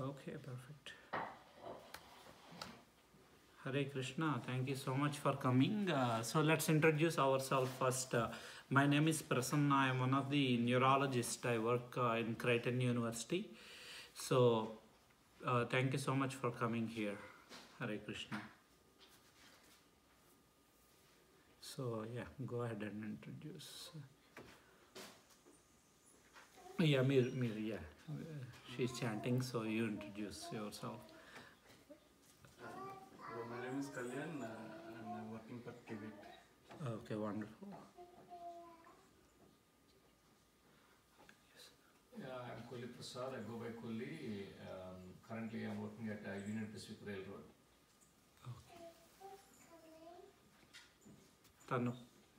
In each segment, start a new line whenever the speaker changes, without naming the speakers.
Okay, perfect. Hare Krishna, thank you so much for coming. Uh, so let's introduce ourselves first. Uh, my name is Prasanna. I am one of the neurologists. I work uh, in Creighton University. So uh, thank you so much for coming here. Hare Krishna. So yeah, go ahead and introduce. Yeah, Mir, Mir, yeah. Uh, she's chanting, so you introduce yourself.
Hello, my name is Kalyan uh, and I'm working for Kivit.
Okay, wonderful.
Yeah, I'm Kohli Prasad. I go by Kohli. Um, currently, I'm working at uh, Union Pacific Railroad.
Tanu.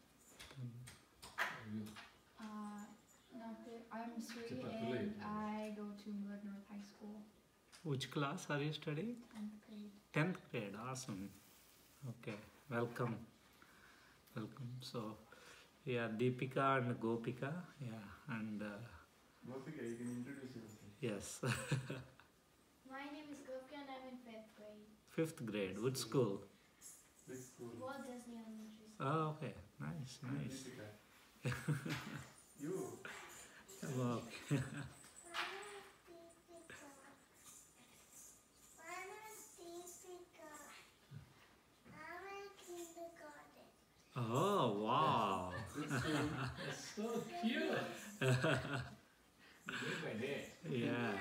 You,
Uh, Nate, I'm Sri
Chippa
and
Pillai.
I go to Mud North High School,
Which class are you studying?
10th grade.
10th grade. Awesome. Okay, welcome. Welcome. So, yeah, Deepika and Gopika. Yeah, and uh,
Gopika, you can introduce yourself.
yes,
My name is Gopika and I'm in fifth grade.
fifth grade. Which school?
Which school?
Walt Disney Elementary School.
Oh, okay. Nice, nice.
Deepika. you.
Okay. Oh, wow.
that's so cute. day by day.
Yeah.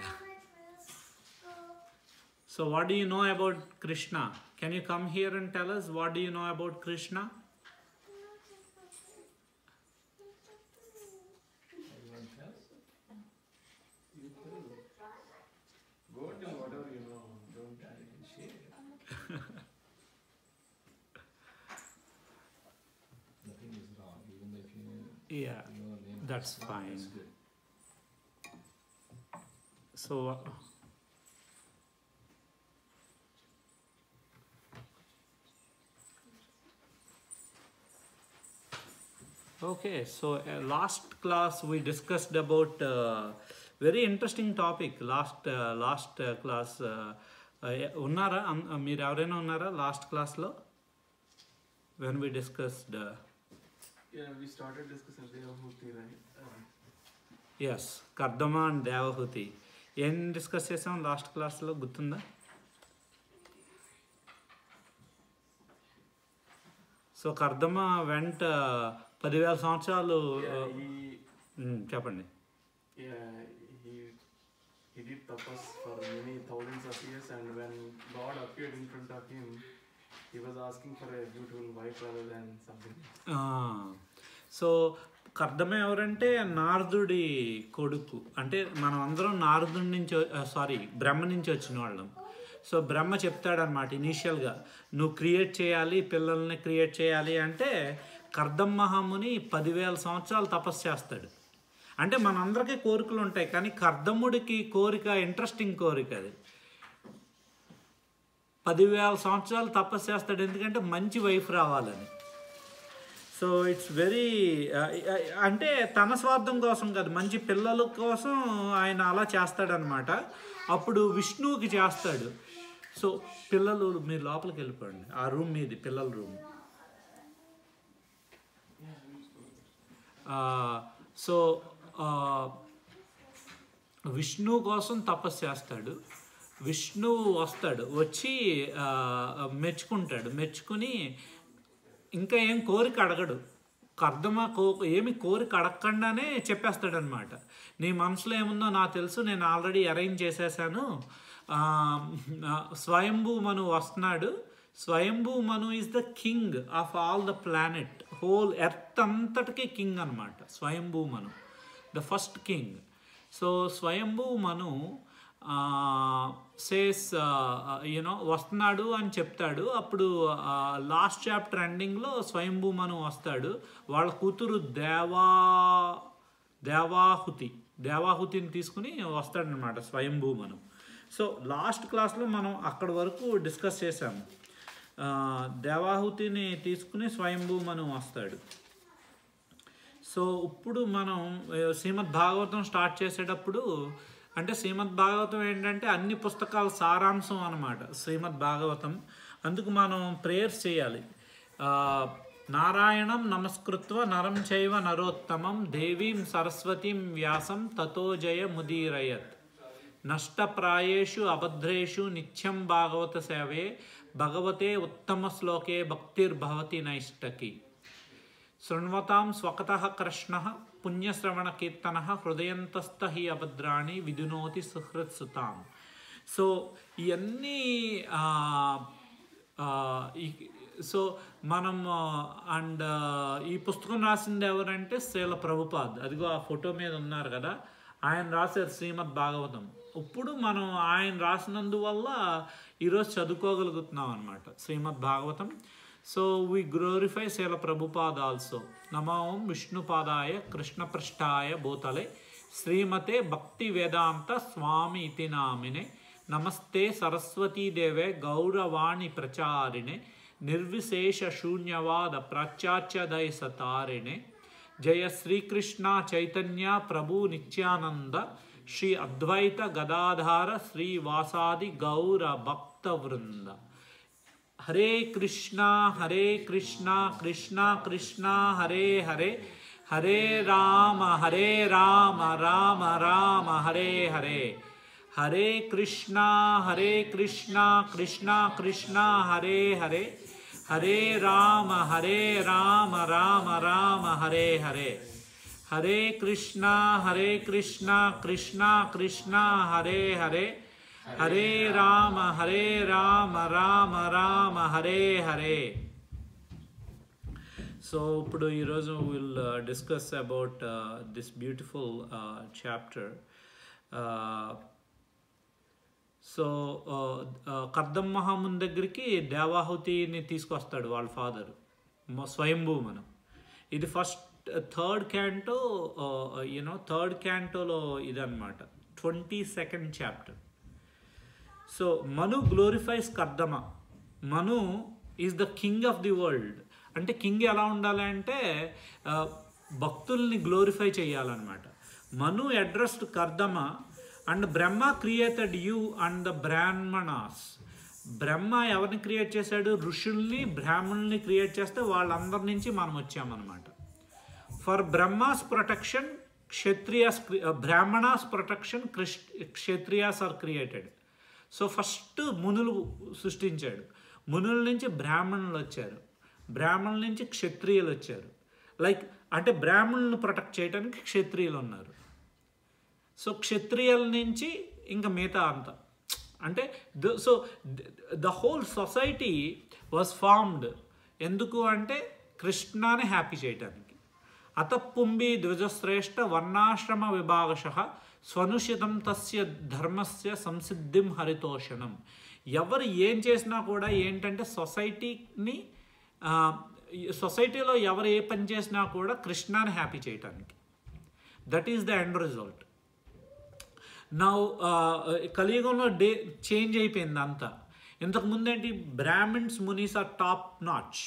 So, what do you know about Krishna? Can you come here and tell us what do you know about Krishna?
Everyone else?
You tell. Go tell whatever you know. Don't
Yeah, you can share. Nothing is wrong, even if you know
Yeah.
your name.
That's
is wrong,
fine.
That's good.
So, uh, okay. So, uh, last class we discussed about uh, very interesting topic. Last uh, last uh, class. Uh, uh, ఉన్నారా అం- మీరు ఎవరైనా ఉన్నారా last క్లాస్లో when we discussed
Yeah, we started discussing Devahuti, right? Uh,
yes Kardama and Devahuti ఏం discuss చేసాం last క్లాస్లో గుర్తుందా so Kardama వెంట పదివేల సంవత్సరాలు
yeah, he,
ఉమ్, చెప్పండి
yeah, he, he did tapas for many thousands of years, and when God appeared in front of him, he was asking for a beautiful wife rather than something.
Ah, so Kardama ఎవరంటే నారదుడి కొడుకు అంటే మనం అందరం నారదుడి నుంచి sorry బ్రహ్మ నుంచి వచ్చిన వాళ్ళం సో బ్రహ్మ చెప్తాడనమాట ఇనీషియల్గా నువ్వు క్రియేట్ చేయాలి పిల్లల్ని క్రియేట్ చేయాలి అంటే కర్దం మహాముని పదివేల సంవత్సరాలు తపస్సు చేస్తాడు అంటే మనందరికీ కోరికలు ఉంటాయి కానీ కర్దముడికి కోరిక ఇంట్రెస్టింగ్ కోరిక అది పదివేల సంవత్సరాలు తపస్సు చేస్తాడు ఎందుకంటే మంచి వైఫ్ రావాలని సో ఇట్స్ వెరీ అంటే తన స్వార్థం కోసం కాదు మంచి పిల్లల కోసం ఆయన అలా చేస్తాడనమాట అప్పుడు విష్ణువుకి చేస్తాడు సో పిల్లలు మీరు లోపలికి వెళ్ళిపోండి ఆ రూమ్ మీది పిల్లల రూమ్ సో విష్ణు కోసం తపస్సు చేస్తాడు విష్ణువు వస్తాడు వచ్చి ఆ, మెచ్చుకుంటాడు మెచ్చుకుని ఇంకా ఏం కోరిక అడగడు కర్దమా కో ఏమి కోరిక అడగకుండానే చెప్పేస్తాడనమాట నీ మనసులో ఏముందో నాకు తెలుసు నేను ఆల్రెడీ అరేంజ్ చేసేసాను ఆ, ఆ, స్వయంభూ మను వస్తున్నాడు Swayambhu Manu is the king of all the planet whole earth అంతటికీ కింగ్ అనమాట Swayambhu Manu the first king so Swayambhu Manu says you know వస్తున్నాడు అని చెప్తాడు అప్పుడు లాస్ట్ చాప్టర్ ఎండింగ్లో స్వయంభూ మను వస్తాడు వాళ్ళ కూతురు దేవా దేవాహుతి దేవాహుతిని తీసుకుని వస్తాడనమాట స్వయంభూ మను సో లాస్ట్ క్లాస్లో మనం అక్కడి వరకు డిస్కస్ చేసాము ఆ, దేవాహుతిని తీసుకుని స్వయంభూ మను వస్తాడు సో ఇప్పుడు మనం ఆ, శ్రీమద్ భాగవతం స్టార్ట్ చేసేటప్పుడు అంటే శ్రీమద్ భాగవతం ఏంటంటే అన్ని పుస్తకాల సారాంశం అన్నమాట శ్రీమద్ భాగవతం అందుకు మనం ప్రేయర్స్ చేయాలి ఆ, నారాయణం నమస్కృత్వ నరం చైవ నరోత్తమం దేవీం సరస్వతీం వ్యాసం తతో జయ ముదీరయత్ నష్టప్రాయేషు అభద్రేషు నిత్యం భాగవత సేవే భగవతే ఉత్తమ శ్లోకే భక్తిర్భవతి నైష్టకి శృణ్వతాం స్వకతః కృష్ణ పుణ్యశ్రవణకీర్తన హృదయంతస్థ హి అభద్రాణి విధునోతి సుహృత్సుతాం సో ఇవన్నీ ఆ, ఆ, ఈ- సో మనం అండ్ ఈ పుస్తకం రాసింది ఎవరంటే శ్రీల ప్రభుపాద్ అదిగో ఆ ఫోటో మీద ఉన్నారు కదా ఆయన రాశారు శ్రీమద్ భాగవతం ఇప్పుడు మనం ఆయన రాసినందువల్ల ఈరోజు చదువుకోగలుగుతున్నాం అనమాట Srimad Bhagavatam so we glorify Srila Prabhupad also నమో ఓం విష్ణుపాదాయ కృష్ణపృష్ఠాయ భూతలే శ్రీమతే భక్తి వేదాంత స్వామి ఇతి నామినే నమస్తే సరస్వతీదేవే గౌరవాణి ప్రచారిణే నిర్విశేష శూన్యవాద ప్రాచ్యాచ్యదయ సతారిణే జయ శ్రీకృష్ణ చైతన్య ప్రభు నిత్యానంద శ్రీ అద్వైత గదాధార శ్రీవాసాది గౌర భక్త వృంద హరే కృష్ణ హరే కృష్ణ కృష్ణ కృష్ణ హరే హరే హరే రామ హరే రామ రామ రామ హరే హరే హరే కృష్ణ హరే కృష్ణ కృష్ణ కృష్ణ హరే హరే హరే రామ హరే రామ రామ రామ హరే హరే హరే కృష్ణ హరే కృష్ణ కృష్ణ కృష్ణ హరే హరే హరే రామ హరే రామ రామ రామ హరే హరే సో ఇప్పుడు ఈరోజు will discuss about this beautiful chapter so Kardam మహామున్ దగ్గరికి దేవాహుతిని తీసుకొస్తాడు వాళ్ళ ఫాదర్ స్వయంభూ మనం ఇది first third canto you know third క్యాంటోలో ఇదన్నమాట twenty second chapter so Manu glorifies Kardama Manu is the king of the world అంటే కింగ్ ఎలా ఉండాలి అంటే ఆ, భక్తుల్ని గ్లోరిఫై చేయాలన్నమాట Manu addressed Kardama and Brahma created you and the brahmanas Brahma ఎవరిని క్రియేట్ చేశాడు ఋషుల్ని బ్రాహ్మణుల్ని క్రియేట్ చేస్తే వాళ్ళందరి నుంచి మనం వచ్చామన్నమాట for Brahmas protection kshatriyas brahmanas protection kshatriyas are created so first మునులు సృష్టించాడు మునుల నుంచి బ్రాహ్మణులు వచ్చారు బ్రాహ్మణుల నుంచి క్షత్రియులు వచ్చారు లైక్ అంటే బ్రాహ్మణులను ప్రొటెక్ట్ చేయడానికి క్షత్రియులు ఉన్నారు సో క్షత్రియుల నుంచి ఇంకా మిగతా అంతా అంటే the so the whole society was formed ఎందుకు అంటే కృష్ణాని హ్యాపీ చేయటానికి అతపుంబి ద్విజశ్రేష్ఠ వర్ణాశ్రమ విభాగశ స్వనుషితం తస్య ధర్మస్య సంసిద్ధిం హరితోషణం ఎవరు ఏం చేసినా కూడా ఏంటంటే సొసైటీని ఆ, సొసైటీలో ఎవరు ఏ పని చేసినా కూడా కృష్ణాని హ్యాపీ చేయటానికి that is the end result నా కలియుగంలో డే చేంజ్ అయిపోయింది అంతా ఇంతకు ముందేంటి Brahmins munis are top notch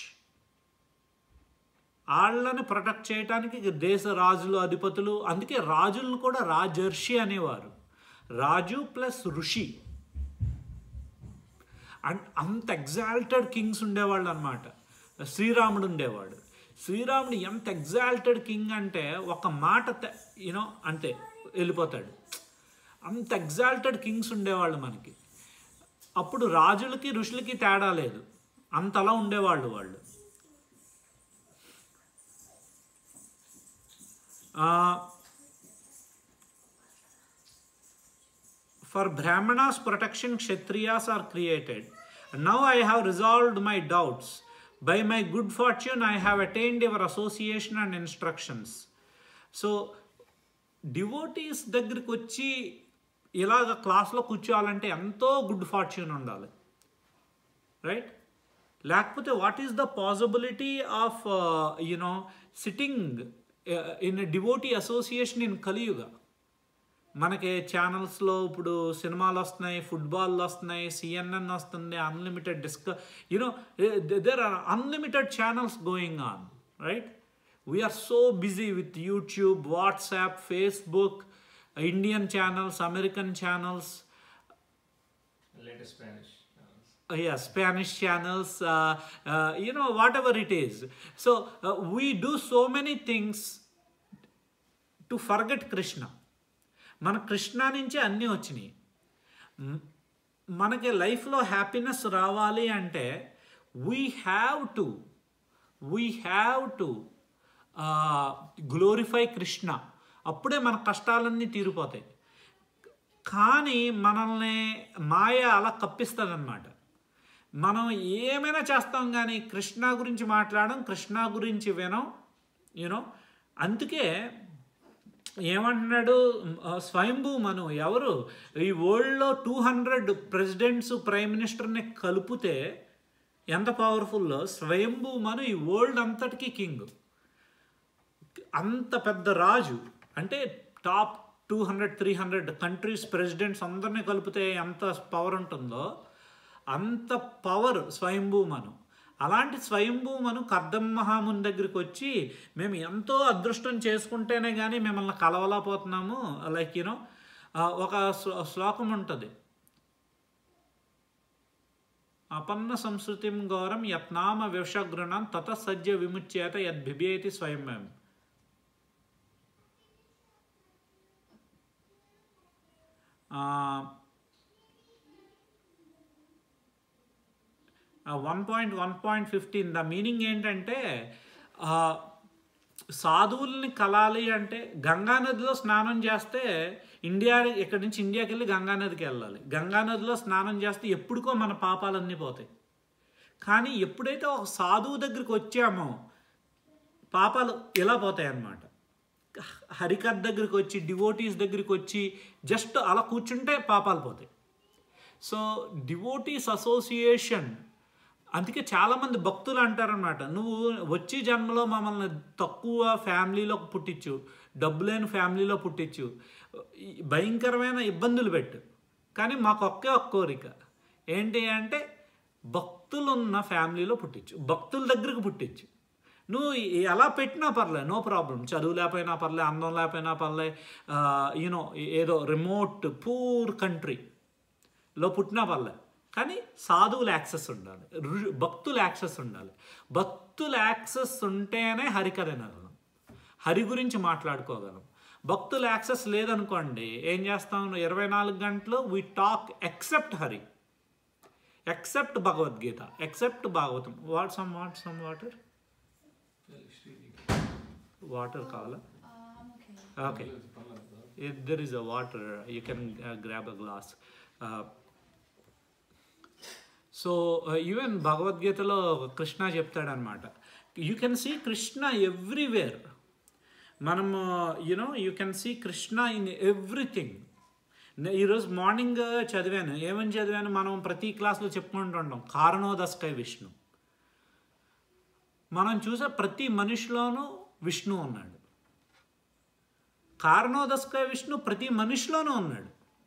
వాళ్ళని ప్రొటెక్ట్ చేయడానికి దేశ రాజులు అధిపతులు అందుకే రాజులను కూడా రాజర్షి అనేవారు రాజు ప్లస్ ఋషి అండ్ అంత ఎగ్జాల్టెడ్ కింగ్స్ ఉండేవాళ్ళు అనమాట శ్రీరాముడు ఉండేవాడు శ్రీరాముడు ఎంత ఎగ్జాల్టెడ్ కింగ్ అంటే ఒక మాట యూనో అంతే వెళ్ళిపోతాడు అంత ఎగ్జాల్టెడ్ కింగ్స్ ఉండేవాళ్ళు మనకి అప్పుడు రాజులకి ఋషులకి తేడా లేదు అంతలా ఉండేవాళ్ళు వాళ్ళు For Brahmanas' protection, Kshatriyas are created. Now I have resolved my doubts. By my good fortune, I have attained your association and instructions. So devotees దగ్గరికి వచ్చి ఇలాగ క్లాస్లో కూర్చోవాలంటే ఎంతో గుడ్ ఫార్చ్యూన్ ఉండాలి రైట్ లేకపోతే what is the possibility of you know sitting in devotee association in Kaliyuga మనకి ఛానల్స్లో ఇప్పుడు సినిమాలు వస్తున్నాయి ఫుట్బాల్ వస్తున్నాయి సిఎన్ఎన్ వస్తుంది అన్లిమిటెడ్ డిస్క you know there are unlimited channels going on right we're so busy with YouTube WhatsApp Facebook Indian channels American channels
Latest Spanish. Uh,
uh, yeah spanish channels uh, uh, you know whatever it is so uh, we do so many things to forget Krishna మన కృష్ణ నుంచే అన్నీ వచ్చినాయి మ్, మనకి లైఫ్లో happiness రావాలి అంటే we have to we have to glorify Krishna అప్పుడే మన కష్టాలన్నీ తీరిపోతాయి కానీ మనల్ని మాయ అలా కప్పిస్తుందన్నమాట మనం ఏమైనా చేస్తాం కానీ కృష్ణ గురించి మాట్లాడడం కృష్ణ గురించి వినం యూనో అందుకే ఏమంటున్నాడు ఆ, స్వయంభూ మను ఎవరు ఈ వరల్డ్లో టూ హండ్రెడ్ ప్రెసిడెంట్స్ ప్రైమ్ మినిస్టర్ని కలిపితే ఎంత పవర్ఫుల్లో స్వయంభూ మను ఈ వరల్డ్ అంతటికీ కింగ్ అంత పెద్ద రాజు అంటే top two hundred three hundred countries presidents అందరినీ కలిపితే ఎంత పవర్ ఉంటుందో అంత పవర్ స్వయంభూమను అలాంటి స్వయంభూమను కర్దం మహాముని దగ్గరికి వచ్చి మేము ఎంతో అదృష్టం చేసుకుంటేనే కానీ మిమ్మల్ని కలవలేకపోతున్నాము లైక్ యూనో ఒక శ్లో- శ్లోకం ఉంటుంది అపన్న సంస్కృతిం గౌరం యత్నామ వివషగృణం తత సజ్జ విముచ్యేత యద్భిభేతి స్వయం one point one point fifteen the meaning ఏంటంటే ఆ, సాధువుల్ని కలాలి అంటే గంగా నదిలో స్నానం చేస్తే ఇండియా ఇక్కడి నుంచి ఇండియాకి వెళ్ళి గంగా నదికి వెళ్ళాలి గంగా నదిలో స్నానం చేస్తే ఎప్పుడుకో మన పాపాలన్నీ పోతాయి కానీ ఎప్పుడైతే ఒక సాధువు దగ్గరికి వచ్చామో పాపాలు ఇలా పోతాయి అన్నమాట హరికథ్ దగ్గరికి వచ్చి డివోటీస్ దగ్గరికి వచ్చి జస్ట్ అలా కూర్చుంటే పాపాలు పోతాయి సో డివోటీస్ అసోసియేషన్ అందుకే చాలామంది భక్తులు అంటారనమాట నువ్వు వచ్చి జన్మలో మమ్మల్ని తక్కువ ఫ్యామిలీలో పుట్టించు డబ్బు లేని ఫ్యామిలీలో పుట్టించు ఈ భయంకరమైన ఇబ్బందులు పెట్టు కానీ మాకు ఒకే ఒక్క కోరిక ఏంటి అంటే భక్తులున్న ఫ్యామిలీలో పుట్టించు భక్తుల దగ్గరకు పుట్టించు నువ్వు ఎలా పెట్టినా పర్లే నో ప్రాబ్లం చదువు లేకపోయినా పర్లే అందం లేకపోయినా పర్లే యూనో ఏదో రిమోట్ పూర్ కంట్రీ లో పుట్టినా పర్లే కానీ సాధువుల యాక్సెస్ ఉండాలి రు- భక్తుల యాక్సెస్ ఉండాలి భక్తుల యాక్సెస్ ఉంటేనే హరికథ వినగలం హరి గురించి మాట్లాడుకోగలం భక్తుల యాక్సెస్ లేదనుకోండి ఏం చేస్తాం ఇరవై నాలుగు గంటలు we talk except Hari except Bhagavad Gita except Bhagavatam what some what some water water కావాలా
Uh, I'm okay.
Okay if there is a water you can uh, grab a glass uh, so even భగవద్గీతలో కృష్ణ చెప్తాడనమాట you can see Krishna everywhere మనము you know you can see Krishna in everything ఈరోజు morning చదివాను ఏమని చదివాను మనం ప్రతి క్లాస్లో చెప్పుకుంటుంటాం కారణోదస్కై విష్ణు మనం చూసే ప్రతి మనిషిలోనూ విష్ణు ఉన్నాడు కారణోదస్కయ విష్ణు ప్రతి మనిషిలోనూ ఉన్నాడు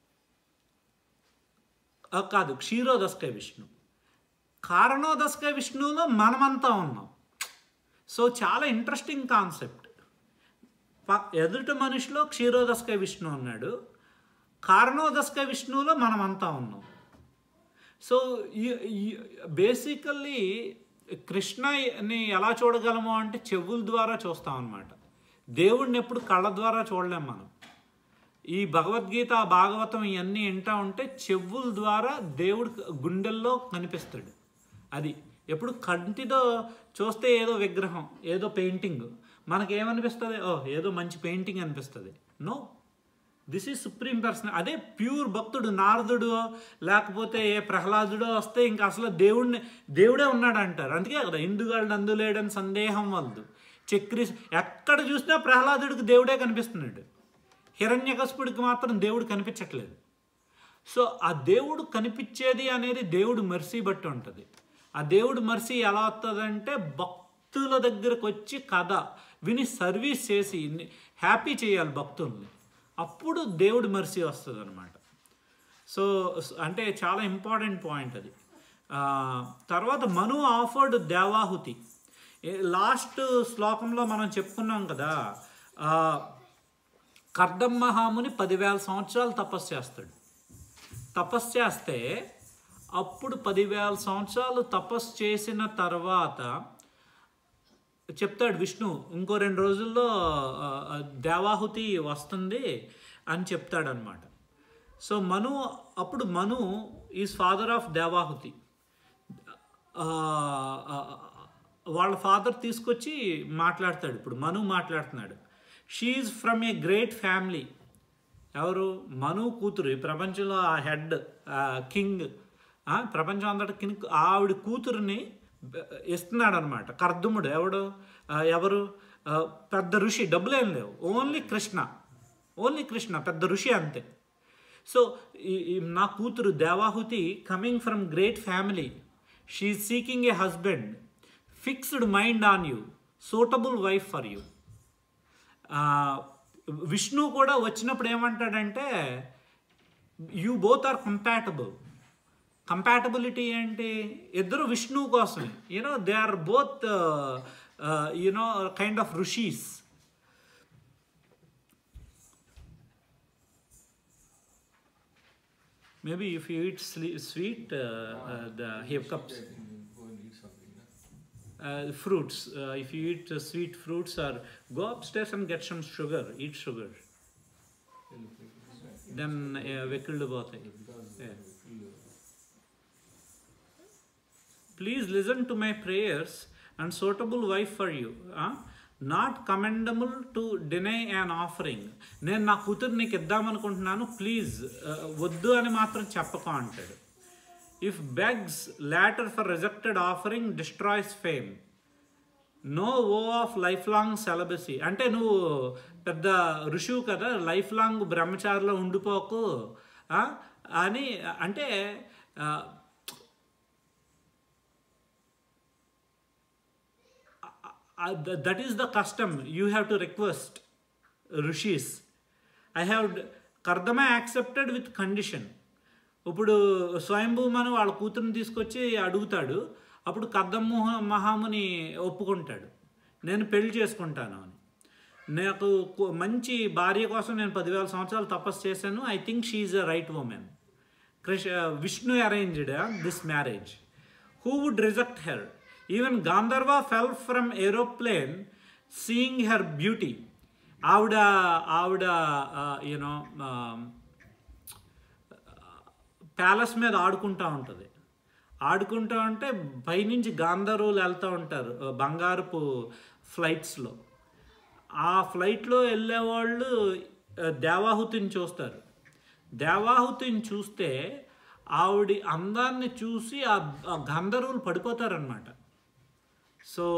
ఆ, కాదు క్షీరోదస్కయ విష్ణు కారణోదస్కయ విష్ణువులో మనమంతా ఉన్నాం సో చాలా ఇంట్రెస్టింగ్ కాన్సెప్ట్ ప- ఎదుటి మనిషిలో క్షీరోదస్కయ విష్ణు ఉన్నాడు కారణోదస్కయ విష్ణువులో మనమంతా ఉన్నాం సో బేసికల్లీ కృష్ణని ఎలా చూడగలము అంటే చెవుల ద్వారా చూస్తాం అన్నమాట దేవుడిని ఎప్పుడు కళ్ళ ద్వారా చూడలేం మనం ఈ భగవద్గీత భాగవతం ఇవన్నీ వింటా ఉంటే చెవుల ద్వారా దేవుడు గుండెల్లో కనిపిస్తాడు అది ఎప్పుడు కంటితో చూస్తే ఏదో విగ్రహం ఏదో పెయింటింగ్ మనకేమనిపిస్తుంది ఓ ఏదో మంచి పెయింటింగ్ అనిపిస్తుంది no this is supreme person అదే ప్యూర్ భక్తుడు నారదుడు లేకపోతే ఏ ప్రహ్లాదుడో వస్తే ఇంకా అసలు దేవుడిని దేవుడే ఉన్నాడు అంటారు అందుకే కదా ఇందుగాళ్ళు అందులేడని సందేహం వలదు చక్రి ఎక్కడ చూసినా ప్రహ్లాదుడికి దేవుడే కనిపిస్తున్నాడు హిరణ్యకశపుడికి మాత్రం దేవుడు కనిపించట్లేదు సో ఆ దేవుడు కనిపించేది అనేది దేవుడు మర్సీ బట్టి ఉంటుంది ఆ దేవుడు మర్సీ ఎలా వస్తుందంటే భక్తుల దగ్గరకు వచ్చి కథ విని సర్వీస్ చేసి హ్యాపీ చేయాలి భక్తుల్ని అప్పుడు దేవుడు మర్సీ వస్తుంది అనమాట సో అంటే చాలా ఇంపార్టెంట్ పాయింట్ అది ఆ, తర్వాత మను ఆఫర్డ్ దేవాహుతి లాస్ట్ శ్లోకంలో మనం చెప్పుకున్నాం కదా ఆ, కర్దమ్మహాముని పదివేల సంవత్సరాలు తపస్సు చేస్తాడు తపస్సు చేస్తే అప్పుడు పదివేల సంవత్సరాలు తపస్సు చేసిన తర్వాత చెప్తాడు విష్ణు ఇంకో రెండు రోజుల్లో ఆ, ఆ, దేవాహుతి వస్తుంది అని చెప్తాడు అనమాట సో మను అప్పుడు Manu is father of Devahuti ఆ, ఆ, వాళ్ళ ఫాదర్ తీసుకొచ్చి మాట్లాడతాడు ఇప్పుడు మను మాట్లాడుతున్నాడు she's from a great family ఎవరు మను కూతురు ఈ ప్రపంచంలో ఆ హెడ్ కింగ్ ప్రపంచం అంతటా కింగ్ ఆవిడ కూతురుని ఇస్తున్నాడు అనమాట కర్దుముడు ఎవడు ఆ, ఎవరు ఆ, పెద్ద ఋషి డబ్బులేం లేవు ఓన్లీ కృష్ణ ఓన్లీ కృష్ణ పెద్ద ఋషి అంతే సో ఈ- ఈ నా కూతురు Devahuti coming from great family she seeking a husband fixed mind on you suitable wife for you Vishnu కూడా వచ్చినప్పుడు ఏమంటాడంటే you both are compatible compatibility ఏంటి ఇద్దరు విష్ణు కోసమే you know they are both you know kind of rishis Maybe if you eat sle- sweet, uh, uh, the hiccups,
I think we'll go and eat something. no?
uh, fruits. Uh, if you eat uh, sweet fruits, or go upstairs and get some sugar. Eat sugar.
They'll look like this, right?
Then uh, వెకిళ్ళు పోతాయి
Because
Yeah.
uh, we feel, uh,
please listen to my prayers and suitable wife for you not commendable to deny an offering నేను నా కూతురు నీకు ఇద్దామనుకుంటున్నాను please వద్దు అని మాత్రం చెప్పకో అంటాడు if begs later for rejected offering destroys fame no oh of life long celibacy అంటే నువ్వు పెద్ద ఋషువు కదా లైఫ్ లాంగ్ బ్రహ్మచారిలో ఉండిపోకు ఆ, అని అంటే ఆ, uh, th- that is the custom you have to request rishis i have Kardama accepted with condition ఇప్పుడు స్వయంభూమను వాళ్ళ కూతురుని తీసుకొచ్చి అడుగుతాడు అప్పుడు కర్దమ్మ మహాముని ఒప్పుకుంటాడు నేను పెళ్లి చేసుకుంటాను అని నాకు కు- మంచి భార్య కోసం నేను పదివేల సంవత్సరాలు తపస్సు చేశాను I think she's a right woman Krishna Vishnu arranged this marriage who would reject her even Gandharva fell from aeroplane seeing her beauty ఆవిడ ఆవిడ యూనో ప్యాలెస్ మీద ఆడుకుంటూ ఉంటుంది ఆడుకుంటూ ఉంటే పైనుంచి గాంధర్వులు వెళ్తూ ఉంటారు ఆ, బంగారపు ఫ్లైట్స్లో ఆ ఫ్లైట్లో వెళ్ళేవాళ్ళు ఆ, దేవాహుతిని చూస్తారు దేవాహుతిని చూస్తే ఆవిడ అందాన్ని చూసి ఆ ఆ గంధర్వులు పడిపోతారనమాట so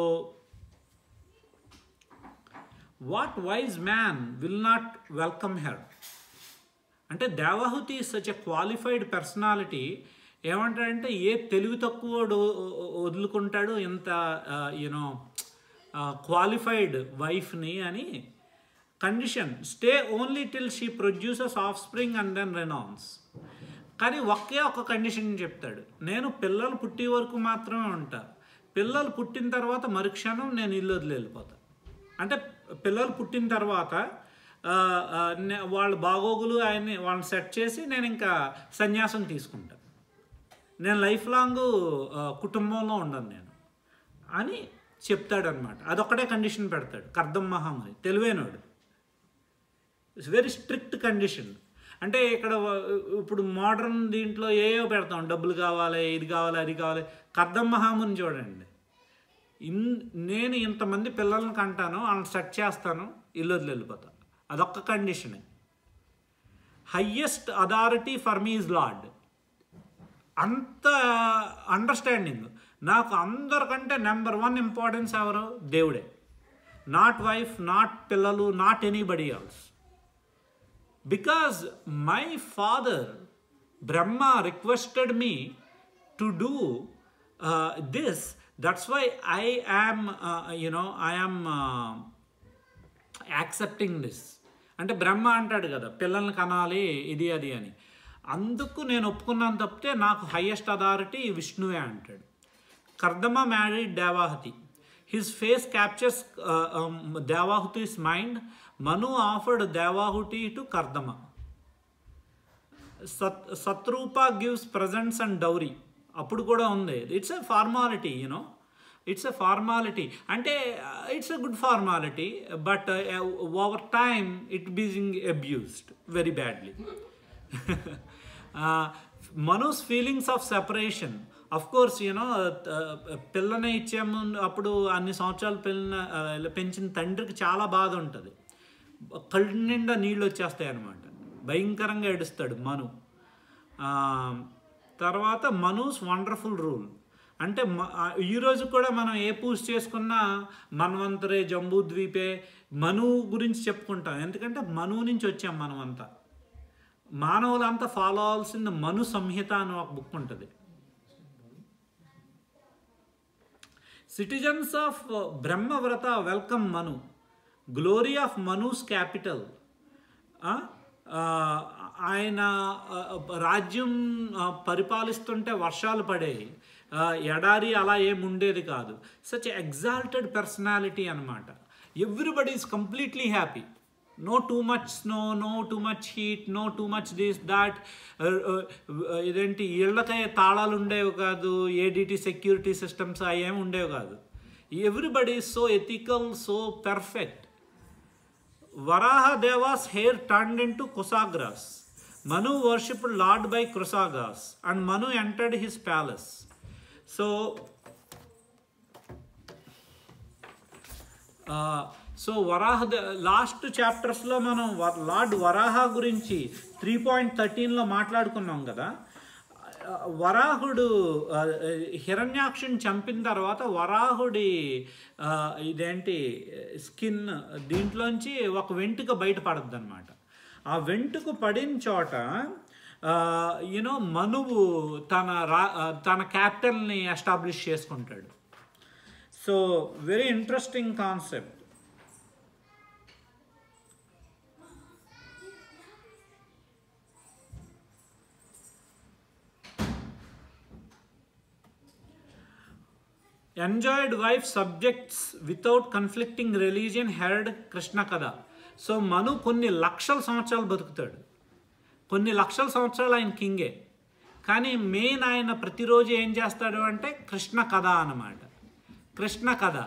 what wise man will not welcome her అంటే Devahuti such a qualified personality ఏమంటాడంటే ఏ తెలివి తక్కువ వదులుకుంటాడు ఇంత యూనో క్వాలిఫైడ్ వైఫ్ని అని condition stay only till she produces offspring and then renounce కానీ ఒకే ఒక కండిషన్ చెప్తాడు నేను పిల్లలు పుట్టే వరకు మాత్రమే ఉంటా పిల్లలు పుట్టిన తర్వాత మరుక్షణం నేను ఇల్లు వదిలి వెళ్ళిపోతా అంటే పిల్లలు పుట్టిన తర్వాత ఆ, ఆ, నే- వాళ్ళ బాగోగులు ఆయన్ని వాళ్ళని సెట్ చేసి నేను ఇంకా సన్యాసం తీసుకుంటా నేను లైఫ్ లాంగ్ ఆ, కుటుంబంలో ఉండను నేను అని చెప్తాడనమాట అదొక్కటే కండిషన్ పెడతాడు కర్దం మహాముని తెలివైనవాడు ఇట్స్ వెరీ స్ట్రిక్ట్ కండిషన్ అంటే ఇక్కడ వ- ఇప్పుడు మోడర్న్ దీంట్లో ఏయో పెడతాం డబ్బులు కావాలి ఇది కావాలి అది కావాలి కర్దం మహాముని చూడండి ఇన్ నేను ఇంతమంది పిల్లల్ని కంటాను వాళ్ళని సెట్ చేస్తాను ఇల్లు వదిలి వెళ్ళిపోతాను అదొక్క కండిషనే highest authority for me is lord అంత అండర్స్టాండింగ్ నాకు అందరికంటే నెంబర్ వన్ ఇంపార్టెన్స్ ఎవరు దేవుడే నాట్ వైఫ్ నాట్ పిల్లలు not anybody else because my father Brahma requested me to do this that's why I am you know I am accepting this అంటే బ్రహ్మ అంటాడు కదా పిల్లల్ని కనాలి ఇది అది అని అందుకు నేను ఒప్పుకున్నాను తప్పితే నాకు హయ్యెస్ట్ అథారిటీ విష్ణువే అంటాడు Kardama married Devahuti his face captures Devahuti's mind Manu offered Devahuti to Kardama సత్ Shatarupa gives presents and dowry అప్పుడు కూడా ఉంది it's a formality you know it's a formality అంటే it's a good formality but over time it being abused very badly Manu's feelings of separation of course you know పిల్లని ఇచ్చాము అప్పుడు అన్ని సంవత్సరాలు పిల్లన పెంచిన తండ్రికి చాలా బాధ ఉంటుంది కళ్ళు నిండా నీళ్ళు వచ్చేస్తాయి అనమాట భయంకరంగా ఏడుస్తాడు మను ఆ, తర్వాత మనూస్ వండర్ఫుల్ రూల్ అంటే మ- ఆ, ఈ రోజు కూడా మనం ఏ పూజ చేసుకున్నా మన్వంతరే జంబూ ద్వీపే మను గురించి చెప్పుకుంటాం ఎందుకంటే మను నుంచి వచ్చాం మనం అంతా మానవులంతా ఫాలో అవ్వాల్సిన మను సంహిత అని ఒక బుక్ ఉంటుంది citizens of Brahmavarta welcome Manu glory of Manu's capital ఆయన ఆ, రాజ్యం ఆ, పరిపాలిస్తుంటే వర్షాలు పడేవి ఆ, ఎడారి అలా ఏమి ఉండేది కాదు సచ్ ఎగ్జాల్టెడ్ పర్సనాలిటీ అనమాట everybody is completely happy no too much snow no too much heat no too much this that ఇదేంటి ఇళ్ళకై తాళాలు ఉండేవి కాదు ఏడిటి సెక్యూరిటీ సిస్టమ్స్ అవి ఏమి ఉండేవి కాదు everybody so ethical so perfect Varaha Deva's hair turned into Kusagras. Manu worshipped Lord by Krusagas and Manu entered his palace. So, so Varaha last చాప్టర్స్లో మనం వ- లార్డ్ వరాహ గురించి త్రీ పాయింట్ థర్టీన్లో మాట్లాడుకున్నాం కదా ఆ, వరాహుడు ఆ, హిరణ్యాక్షుని చంపిన తర్వాత వరాహుడి ఆ, ఇదేంటి స్కిన్ దీంట్లోంచి ఒక వెంట్రుక బయటపడద్దు అనమాట ఆ వెంట్రుక పడిన చోట యూనో మనువు తన రా ఆ, తన క్యాపిటల్ని ఎస్టాబ్లిష్ చేసుకుంటాడు so very interesting concept enjoyed wife subjects without conflicting religion heard Krishna కథ సో మను కొన్ని లక్షల సంవత్సరాలు బతుకుతాడు కొన్ని లక్షల సంవత్సరాలు ఆయన కింగే కానీ మెయిన్ ఆయన ప్రతిరోజు ఏం చేస్తాడు అంటే కృష్ణ కథ అన్నమాట కృష్ణ కథ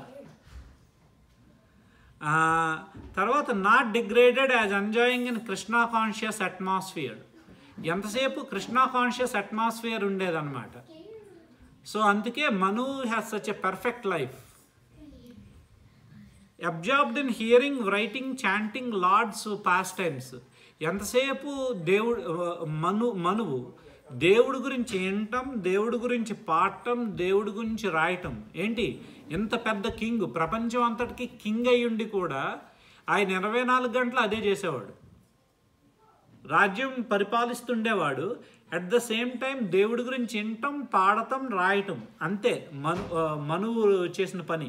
ఆ, తర్వాత not degraded as enjoying in Krishna conscious atmosphere ఎంతసేపు కృష్ణా కాన్షియస్ అట్మాస్ఫియర్ ఉండేదన్నమాట సో అందుకే Manu has such a perfect life absorbed in hearing writing chanting lord's pastimes ఎంతసేపు దేవుడు మను మనువు దేవుడి గురించి వినటం దేవుడి గురించి పాడటం దేవుడి గురించి రాయటం ఏంటి ఇంత పెద్ద కింగ్ ప్రపంచం అంతటికి కింగ్ అయ్యుండి కూడా ఆయన ఇరవై నాలుగు గంటలు అదే చేసేవాడు రాజ్యం పరిపాలిస్తుండేవాడు అట్ ద సేమ్ టైం దేవుడి గురించి వినటం పాడటం రాయటం అంతే మను ఆ, మనువు చేసిన పని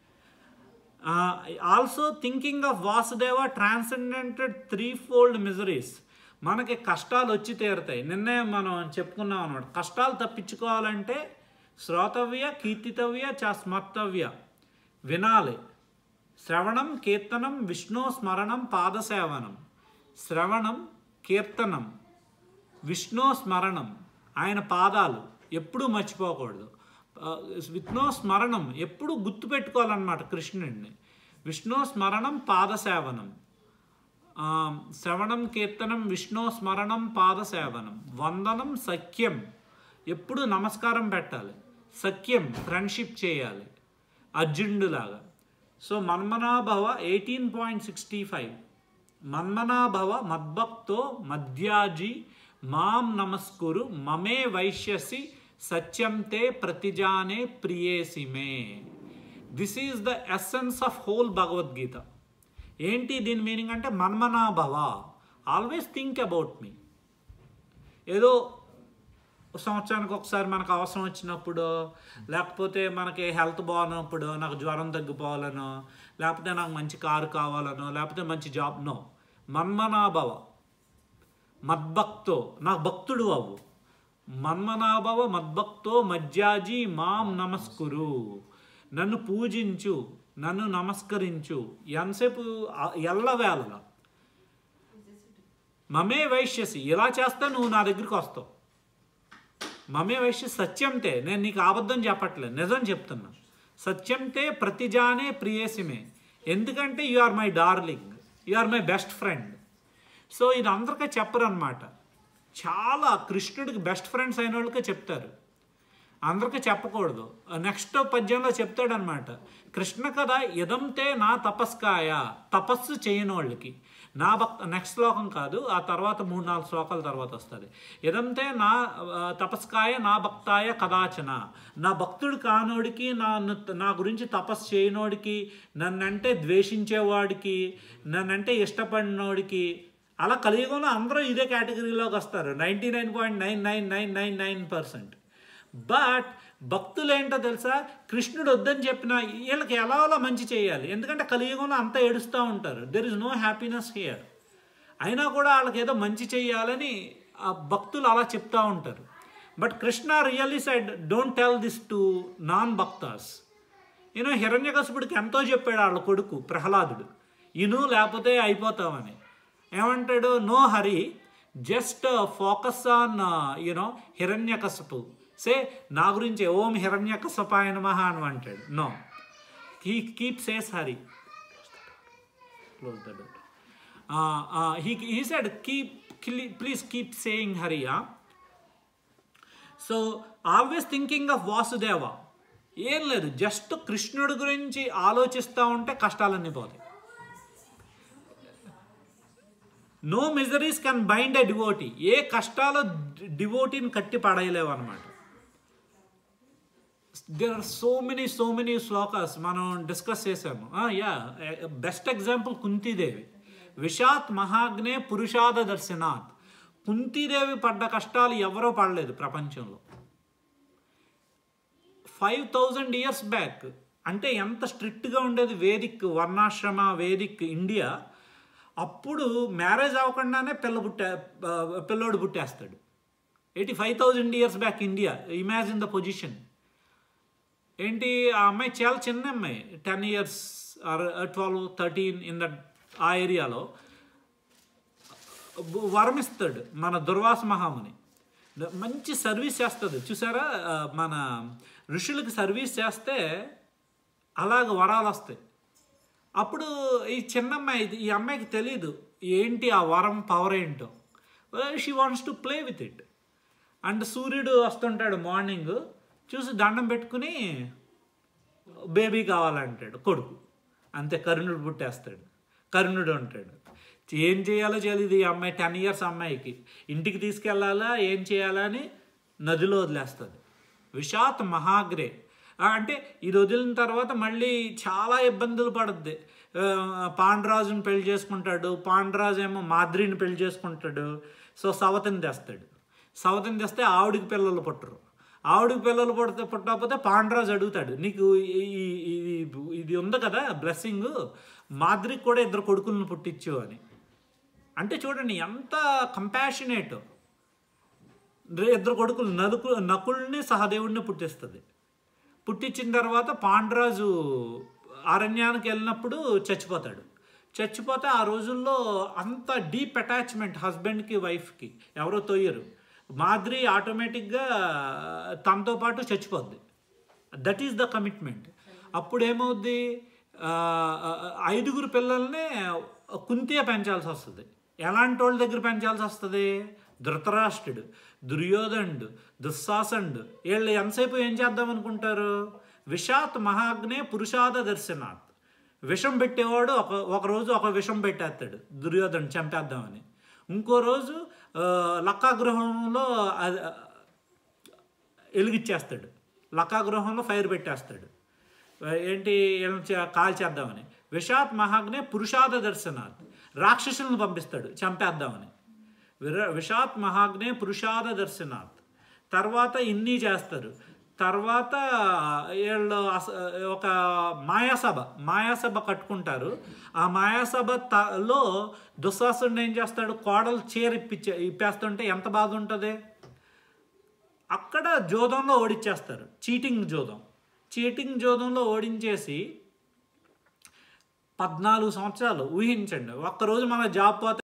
also thinking of Vasudeva transcended threefold miseries మనకి కష్టాలు వచ్చి తీరుతాయి నిన్నే మనం చెప్పుకున్నాం అనమాట కష్టాలు తప్పించుకోవాలంటే శ్రోతవ్య కీర్తితవ్య చ స్మర్తవ్య వినాలి శ్రవణం కీర్తనం విష్ణు స్మరణం పాదసేవనం శ్రవణం కీర్తనం విష్ణు స్మరణం ఆయన పాదాలు ఎప్పుడూ మర్చిపోకూడదు ఆ, విష్ణు స్మరణం ఎప్పుడు గుర్తుపెట్టుకోవాలన్నమాట కృష్ణుడిని విష్ణు స్మరణం పాదసేవనం ఆ, శ్రవణం కీర్తనం విష్ణు స్మరణం పాదసేవనం వందనం సఖ్యం ఎప్పుడు నమస్కారం పెట్టాలి సఖ్యం ఫ్రెండ్షిప్ చేయాలి అర్జునుడిలాగా సో మన్మనాభవ ఎయిటీన్ పాయింట్ సిక్స్టీ ఫైవ్ మన్మనాభవ మద్భక్తో మధ్యాజి మాం నమస్కురు మమే వైశ్యసి సత్యం తే ప్రతిజానే ప్రియేసి మే this is the essence of whole Bhagavad Gita ఏంటి దీని మీనింగ్ అంటే మన్మనాభవ ఆల్వేస్ థింక్ అబౌట్ మీ ఏదో సంవత్సరానికి ఒకసారి మనకు అవసరం వచ్చినప్పుడు లేకపోతే మనకి హెల్త్ బాగున్నప్పుడు నాకు జ్వరం తగ్గిపోవాలనో లేకపోతే నాకు మంచి కారు కావాలనో లేకపోతే మంచి జాబ్ నో మన్మనాభవ మద్భక్తో నాకు భక్తుడు అవ్వు మన్మనాభవ మద్భక్తో మజ్జాజీ మాం నమస్కురు నన్ను పూజించు నన్ను నమస్కరించు ఎంతసేపు ఆ- ఎల్లవేళలా మమే వైశ్యసి ఇలా చేస్తే నువ్వు నా దగ్గరికి వస్తావు మమే వైశ్య సత్యంతే నేను నీకు అబద్ధం చెప్పట్లేదు నిజం చెప్తున్నా సత్యంతే ప్రతిజానే ప్రియేసిమే ఎందుకంటే you are my darling you are my best friend so ఇది అందరికీ చెప్పరు అనమాట చాలా కృష్ణుడికి బెస్ట్ ఫ్రెండ్స్ అయిన వాళ్ళకే చెప్తారు అందరికీ చెప్పకూడదు నెక్స్ట్ పద్యంలో చెప్తాడనమాట కృష్ణ కథ ఇదంతే నా తపస్కాయ తపస్సు చేయని వాళ్ళకి నా భక్త నెక్స్ట్ శ్లోకం కాదు ఆ తర్వాత మూడు నాలుగు శ్లోకాల తర్వాత వస్తుంది ఇదంతే నా ఆ, తపస్కాయ నా భక్తాయ కదాచన నా భక్తుడు కానోడికి నా నా గురించి తపస్సు చేయనోడికి నన్నంటే ద్వేషించేవాడికి నన్నంటే ఇష్టపడినోడికి అలా కలియుగంలో అందరూ ఇదే కేటగిరీలోకి వస్తారు ninety nine point nine nine nine nine nine percent but భక్తులు ఏంటో తెలుసా కృష్ణుడు వద్దని చెప్పిన వీళ్ళకి ఎలా అలా మంచి చేయాలి ఎందుకంటే కలియుగంలో అంతా ఏడుస్తూ ఉంటారు there is no happiness here అయినా కూడా వాళ్ళకి ఏదో మంచి చేయాలని ఆ భక్తులు అలా చెప్తా ఉంటారు but Krishna really said don't tell this to non bhaktas ఈయన హిరణ్యకశిపుడికి ఎంతో చెప్పాడు వాళ్ళ కొడుకు ప్రహ్లాదుడు ఇను లేకపోతే అయిపోతామని ఏమంటాడు no Hari just focus on you know Hiranyakashipu say నా గురించి ఓం హిరణ్యకశపాయ నమః అని అంటాడు no he keep says Hari close the door he he said keep please keep saying హరియా so always thinking of Vasudeva ఏం లేదు జస్ట్ కృష్ణుడి గురించి ఆలోచిస్తూ ఉంటే కష్టాలన్నీ పోతాయి no miseries can bind a devotee ఏ కష్టాలు డివోటీని కట్టి పడేయలేవు అనమాట there are so many so many shlokas మనం డిస్కస్ చేసాము యా బెస్ట్ ఎగ్జాంపుల్ కుంతీదేవి విషాత్ మహాగ్నే పురుషాద దర్శనాత్ కుంతీదేవి పడ్డ కష్టాలు ఎవరో పడలేదు ప్రపంచంలో ఫైవ్ థౌజండ్ ఇయర్స్ బ్యాక్ అంటే ఎంత స్ట్రిక్ట్గా ఉండేది వేదిక్ వర్ణాశ్రమ వేదిక్ ఇండియా అప్పుడు మ్యారేజ్ అవ్వకుండానే పిల్ల పుట్టే ఆ, పిల్లోడు పుట్టేస్తాడు eighty five thousand years back India imagine the position ఏంటి ఆ అమ్మాయి చాలా చిన్న అమ్మాయి ten years or twelve thirteen in that ఆ ఏరియాలో వరం ఇస్తాడు మన దుర్వాస మహాముని మంచి సర్వీస్ చేస్తుంది చూసారా ఆ, మన ఋషులకు సర్వీస్ చేస్తే అలాగ వరాలు వస్తాయి అప్పుడు ఈ చిన్న అమ్మాయి ఈ అమ్మాయికి తెలియదు ఏంటి ఆ వరం పవర్ ఏంటో she wants to play with it and సూర్యుడు వస్తుంటాడు మార్నింగ్ చూసి దండం పెట్టుకుని బేబీ కావాలంటాడు కొడుకు అంతే కరుణుడు పుట్టేస్తాడు కరుణుడు ఉంటాడు ఏం చేయాలో తెలియదు ఈ అమ్మాయి టెన్ ఇయర్స్ అమ్మాయికి ఇంటికి తీసుకెళ్లాలా ఏం చేయాలా అని నదిలో వదిలేస్తుంది విషాత్ మహాగ్రే ఆ, అంటే ఇది వదిలిన తర్వాత మళ్ళీ చాలా ఇబ్బందులు పడుద్ది ఆ, పాండ్రాజుని పెళ్లి చేసుకుంటాడు పాండ్రాజు ఏమో మాద్రిని పెళ్లి చేసుకుంటాడు సో సవతిని తెస్తాడు సవతిని తెస్తే ఆవిడికి పిల్లలు పుట్టరు ఆవిడకి పిల్లలు పుడితే పుట్టకపోతే పాండ్రాజు అడుగుతాడు నీకు ఈ- ఈ- ఇది ఇది ఉంది కదా బ్లెస్సింగ్ మాద్రికి కూడా ఇద్దరు కొడుకులను పుట్టించు అని అంటే చూడండి ఎంత కంపాషనేట్ ఇద్దరు కొడుకులు నలుకు నకుల్ని సహదేవుడిని పుట్టిస్తుంది పుట్టించిన తర్వాత పాండ్రాజు అరణ్యానికి వెళ్ళినప్పుడు చచ్చిపోతాడు చచ్చిపోతే ఆ రోజుల్లో అంత డీప్ అటాచ్మెంట్ హస్బెండ్కి వైఫ్కి ఎవరో తోయరు మాదిరి ఆటోమేటిక్గా తనతో పాటు చచ్చిపోద్ది దట్ ఈస్ ద కమిట్మెంట్ అప్పుడు ఏమవుద్ది ఆ, ఐదుగురు పిల్లల్ని కుంతియ పెంచాల్సి వస్తుంది ఎలాంటి వాళ్ళ దగ్గర పెంచాల్సి వస్తుంది ధృతరాష్ట్రుడు దుర్యోధనుడు దుస్సాసనుడు వీళ్ళు ఎంతసేపు ఏం చేద్దాం అనుకుంటారు విషాత్ మహాగ్నే పురుషాద దర్శనాత్ విషం పెట్టేవాడు ఒక ఒక రోజు ఒక విషం పెట్టేస్తాడు దుర్యోధను చంపేద్దామని ఇంకో రోజు ఆ, లక్కాగృహంలో అది- వెలిగిచ్చేస్తాడు లక్కాగృహంలో ఫైర్ పెట్టేస్తాడు ఏంటి వీళ్ళని చే- కాల్చేద్దామని విషాత్ మహాగ్నే పురుషాద దర్శనాత్ రాక్షసులను పంపిస్తాడు చంపేద్దామని విర విషాత్ మహాగ్నే పురుషాద దర్శనాత్ తర్వాత ఇన్ని చేస్తారు తర్వాత వీళ్ళు అస- ఒక మాయాసభ మాయాసభ కట్టుకుంటారు ఆ మాయాసభ త- లో దుశ్శాసుడు ఏం చేస్తాడు కోడలు చీర ఇప్పించే ఇప్పేస్తుంటే ఎంత బాధ ఉంటుంది అక్కడ జోదంలో ఓడిచ్చేస్తారు చీటింగ్ జోదం చీటింగ్ జోదంలో ఓడించేసి పద్నాలుగు సంవత్సరాలు ఊహించండి ఒక్కరోజు మన జాబ్ పోతే